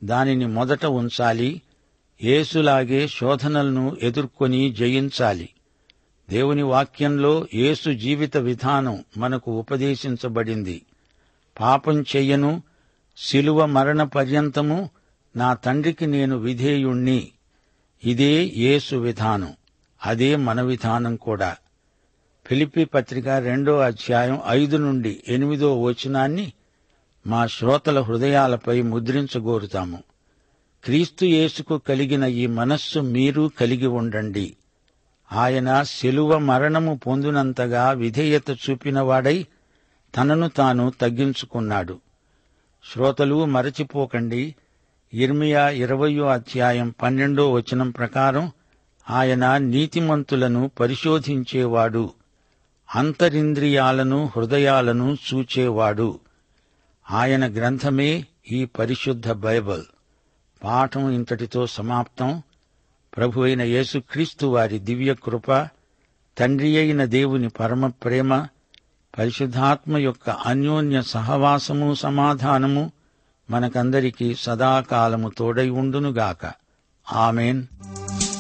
దానిని మొదట ఉంచాలి యేసులాగే శోధనలను ఎదుర్కొని జయించాలి దేవుని వాక్యంలో యేసు జీవిత విధానం మనకు ఉపదేశించబడింది పాపం చెయ్యను శిలువ మరణ పర్యంతము నా తండ్రికి నేను విధేయుణ్ణి ఇదే యేసు విధానం అదే మన విధానం కూడా ఫిలిప్పి పత్రిక రెండో అధ్యాయం ఐదు నుండి ఎనిమిదో వచనాన్ని మా శ్రోతల హృదయాలపై ముద్రించగోరుతాము క్రీస్తు యేసుకు కలిగిన ఈ మనస్సు మీరు కలిగి ఉండండి ఆయన శిలువ మరణము పొందినంతగా విధేయత చూపినవాడై తనను తాను తగ్గించుకున్నాడు శ్రోతలు మరచిపోకండి ఇర్మియా ఇరవయో అధ్యాయం పన్నెండో వచనం ప్రకారం ఆయన నీతిమంతులను పరిశోధించేవాడు అంతరింద్రియాలను హృదయాలను చూచేవాడు ఆయన గ్రంథమే ఈ పరిశుద్ధ బైబిల్ పాఠం ఇంతటితో సమాప్తం ప్రభు అయిన యేసుక్రీస్తు వారి దివ్య కృప తండ్రి అయిన దేవుని పరమ ప్రేమ పరిశుద్ధాత్మ యొక్క అన్యోన్య సహవాసము సమాధానము మనకందరికీ సదాకాలము తోడై ఉండునుగాక ఆమెన్